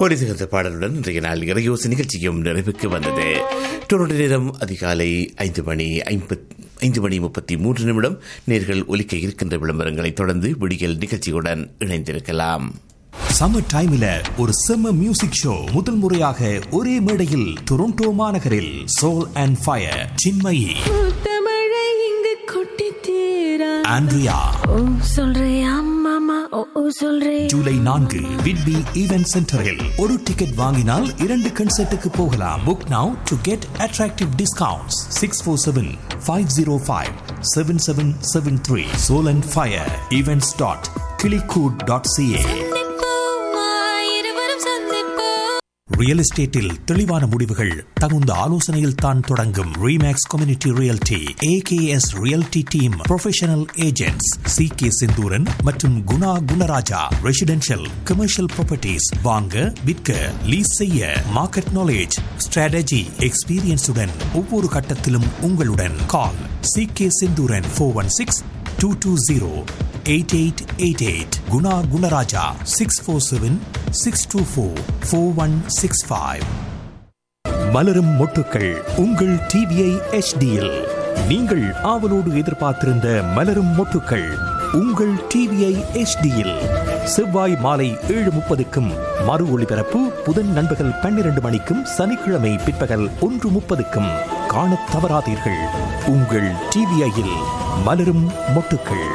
ஒளிசிகத்த பாடலுடன் இன்றைய நாள் இறையோசை நிகழ்ச்சியும் நிறைவுக்கு வந்தது டொரண்டோ நேரம் அதிகாலை ஐந்து மணி ஐம்பத் ஐந்து மணி முப்பத்தி மூன்று நிமிடம் நேர்கள் ஒலிக்க இருக்கின்ற விளம்பரங்களை தொடர்ந்து விடியல் நிகழ்ச்சியுடன் இணைந்திருக்கலாம் சம்மர் டைம்ல ஒரு செம்ம மியூசிக் ஷோ முதல் முறையாக ஒரே மேடையில் டொரண்டோ மாநகரில் சோல் அண்ட் ஃபயர் சின்மயி முத்தமழை இங்கு கொட்டி தீரா ஆண்ட்ரியா ஓ சொல்றியா மாமா ஓ ஓ சொல்றே ஜூலை நான்கு விட்பி ஈவென்ட் சென்டரில் ஒரு டிக்கெட் வாங்கினால் இரண்டு கன்சர்ட்டுக்கு போகலாம் book now to get attractive discounts six four seven five zero five seven seven seven three soul and fire events dot கிளிகூட் டாட் சிஏ இருவரும் சந்திப்போ ரியல் எஸ்டேட்டில் தெளிவான முடிவுகள் தகுந்த ஆலோசனையில் தான் தொடங்கும் Remax community realty AKS realty team professional agents C K Senthooran மற்றும் Guna Gunaraja residential commercial properties வாங்க விற்க லீஸ் செய்ய மார்க்கெட் நாலேஜ் ஸ்ட்ராட்டஜி எக்ஸ்பீரியன்ஸுடன் ஒவ்வொரு கட்டத்திலும் உங்களுடன் call C K Senthooran four one six two two zero eight eight eight eight Guna Gunaraja six four seven six two four four one six five மலரும் மொட்டுக்கள் உங்கள் டிவிஐ எச்டியில் நீங்கள் ஆவலோடு எதிர்பார்த்திருந்த மலரும் மொட்டுக்கள் உங்கள் டிவிஐ எச்டியில் செவ்வாய் மாலை ஏழு முப்பதுக்கும் மறு ஒளிபரப்பு புதன் நண்பகல் பன்னிரண்டு மணிக்கும் சனிக்கிழமை பிற்பகல் ஒன்று முப்பதுக்கும் காணத் தவறாதீர்கள் உங்கள் டிவிஐயில் மலரும் மொட்டுக்கள்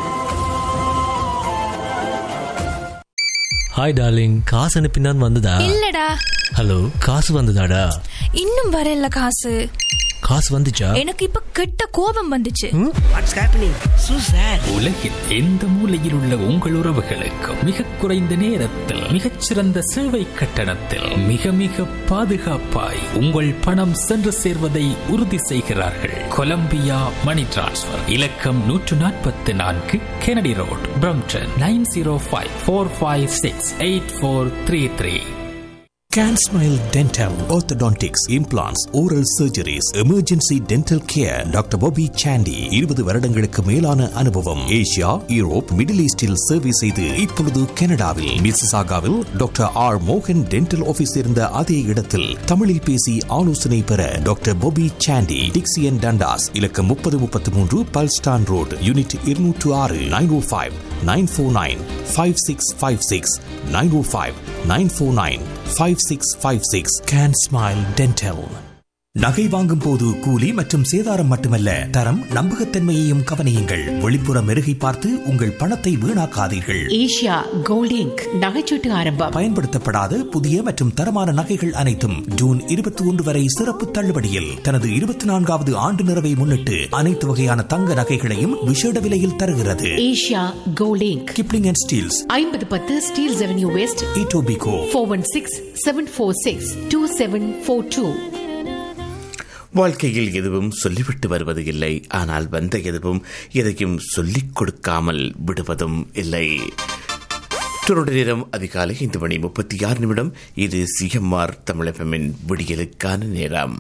ஹாய் டார்லிங் காசு அனுப்பினான் வந்ததா இல்லடா ஹலோ காசு வந்ததாடா இன்னும் வரல காசு காசு வந்துச்சா எனக்கு இப்ப கெட்ட கோபம் வந்துச்சு வாட்ஸ் ஹேப்பனிங் சூ சார் உலகில் எந்த மூலையில் உள்ள உங்கள் உறவுகளுக்கு மிக குறைந்த நேரத்தில் மிகச்சிறந்த சேவை கட்டணத்தில் மிக மிக பாதுகாப்பாய் உங்கள் பணம் சென்று சேர்வதை உறுதி செய்கிறார்கள் கொலம்பியா மணி டிரான்ஸ்ஃபர் இலக்கம் நூற்று நாற்பத்தி நான்கு Kennedy road Brampton nine zero five four five six eight four three three Can Smile Dental, Orthodontics, Implants, Oral Surgeries, Emergency Dental Care, doctor Bobby Sandy இருபது வருடங்களுக்கு மேலான அனுபவம் ஏசியா யூரோப் மிடில் ஈஸ்டில் சேவை செய்து இப்பொழுது கனடாவில் மிசிசாகாவில் டாக்டர் ஆர் மோகன் டென்டல் ஆபீஸ் இருந்த அதே இடத்தில் தமிழில் பேசி ஆலோசனை பெற doctor Bobby Sandy Dixie and Dundas இலக்கம் முப்பது முப்பத்தி மூன்று பல்ஸ்டான் ரோடு யூனிட் இருநூற்று ஆறு nine O five nine four nine five six five six nine O five nine four nine five six five six can smile dental நகை வாங்கும் போது கூலி மற்றும் சேதாரம் மட்டுமல்ல தரம் நம்பகத்தன்மையையும் கவனியுங்கள் வெளிப்புற மெருகை பார்த்து உங்கள் பணத்தை வீணாக்காதீர்கள் ஏஷியா கோல்ட் இங்க் நகைச்சீட்டு ஆரம்பம் பயன்படுத்தப்படாத புதிய மற்றும் தரமான நகைகள் அனைத்தும் ஜூன் இருபத்தி ஒன்று வரை சிறப்பு தள்ளுபடியில் தனது இருபத்தி நான்காவது ஆண்டு நிறைவை முன்னிட்டு அனைத்து வகையான தங்க நகைகளையும் விசேட விலையில் தருகிறது Asia gold inc Kipling and Steeles ஐம்பது பத்து Steeles avenue west Etobicoke four one six seven four six two seven four two வாழ்க்கையில் எதுவும் சொல்லிவிட்டு வருவது இல்லை ஆனால் வந்த எதுவும் எதையும் சொல்லிக் கொடுக்காமல் விடுவதும் இல்லை டொரண்டோ நேரம் அதிகாலை ஐந்து மணி முப்பத்தி ஆறு நிமிடம் இது சிஎம்ஆர் தமிழகமின் விடியலுக்கான நேரம்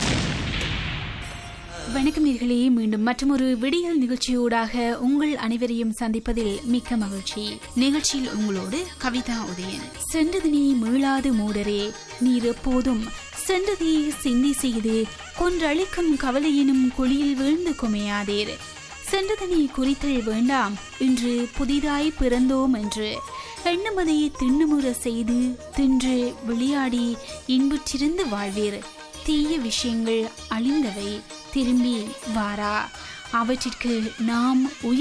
வணக்கம் நேர்களே மீண்டும் மற்றொரு விடியல் நிகழ்ச்சியூடாக உங்கள் அனைவரையும் சந்திப்பதில் மிக்க மகிழ்ச்சி நிகழ்ச்சியில் உங்களோடு கவிதா உதயன் சென்றது நீ மீளாது மூடரே நீர் எப்போதும் சென்றதை சிந்தி செய்து கொன்றளிக்கும் கவலையினும் குழியில் வீழ்ந்து குமையாதீர் சென்றதனை குறித்தல் வேண்டாம் இன்று புதிதாய் பிறந்தோம் என்று எண்ணுமதை திண்ணுமுற செய்து தின்று விளையாடி இன்புற்றிருந்து வாழ்வீர் தீய விஷயங்கள் அழிந்தவை திரும்பி வாரா அவற்றிற்கு நாம் உயிர்